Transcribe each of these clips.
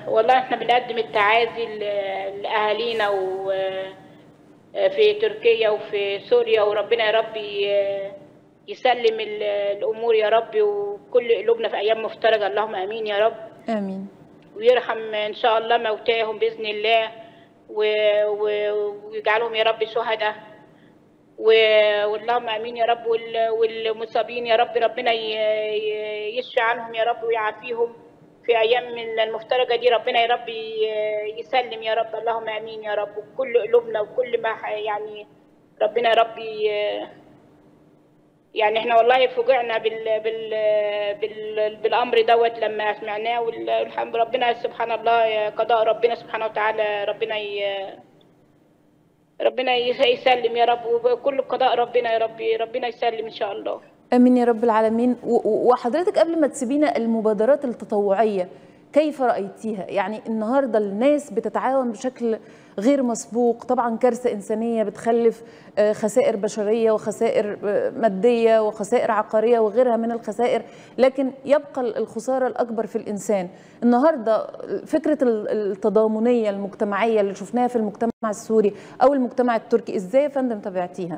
والله احنا بنقدم التعازي ل- لاهالينا و في تركيا وفي سوريا وربنا يا رب ي- يسلم ال- الامور يا رب وكل قلوبنا في ايام مفترجه اللهم امين يا رب امين ويرحم ان شاء الله موتاهم باذن الله و- و- ويجعلهم يا رب شهداء و- واللهم امين يا رب وال- والمصابين يا رب ربنا ي- ي- يشفي عنهم يا رب ويعافيهم في ايام المفترجه دي ربنا يا رب ي- يسلم يا رب اللهم امين يا رب وكل قلوبنا وكل ما ح- يعني ربنا يا رب ي- يعني احنا والله فوجئنا بال بال بال بالامر دوت لما سمعناه والحمد ربنا سبحان الله قضاء ربنا سبحانه وتعالى ربنا ي ربنا يسلم يا رب وكل قضاء ربنا يا رب ربنا يسلم ان شاء الله امين يا رب العالمين و- و- وحضرتك قبل ما تسيبينا المبادرات التطوعيه كيف رايتيها يعني النهارده الناس بتتعاون بشكل غير مسبوق طبعا كارثه انسانيه بتخلف آه، خسائر بشريه وخسائر آه، ماديه وخسائر عقاريه وغيرها من الخسائر لكن يبقى الخساره الاكبر في الانسان النهارده فكره ال- التضامنيه المجتمعيه اللي شفناها في المجتمع السوري او المجتمع التركي ازاي يا فندم تابعتيها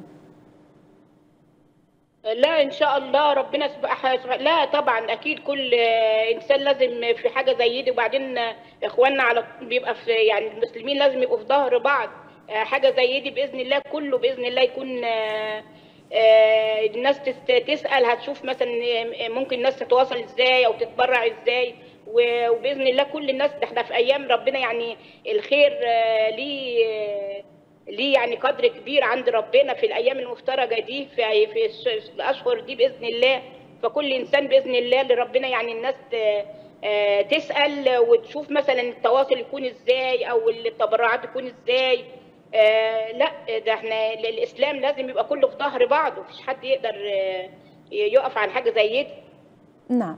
لا ان شاء الله ربنا سبحانه لا طبعا اكيد كل انسان لازم في حاجه زي دي وبعدين اخواننا على بيبقى في يعني المسلمين لازم يبقوا في ظهر بعض حاجه زي دي باذن الله كله باذن الله يكون آه، الناس تست- تسال هتشوف مثلا ممكن الناس تتواصل ازاي او تتبرع ازاي و- وباذن الله كل الناس ده احنا في ايام ربنا يعني الخير آه، ليه آه، ليه يعني قدر كبير عند ربنا في الايام المفترجه دي في في الش- الاشهر دي باذن الله فكل انسان باذن الله اللي ربنا يعني الناس ت- آه، تسال وتشوف مثلا التواصل يكون ازاي او التبرعات تكون ازاي آه، لا ده احنا الاسلام لازم يبقى كله في ظهر بعض مفيش حد يقدر آه، يقف عن حاجه زي دي نعم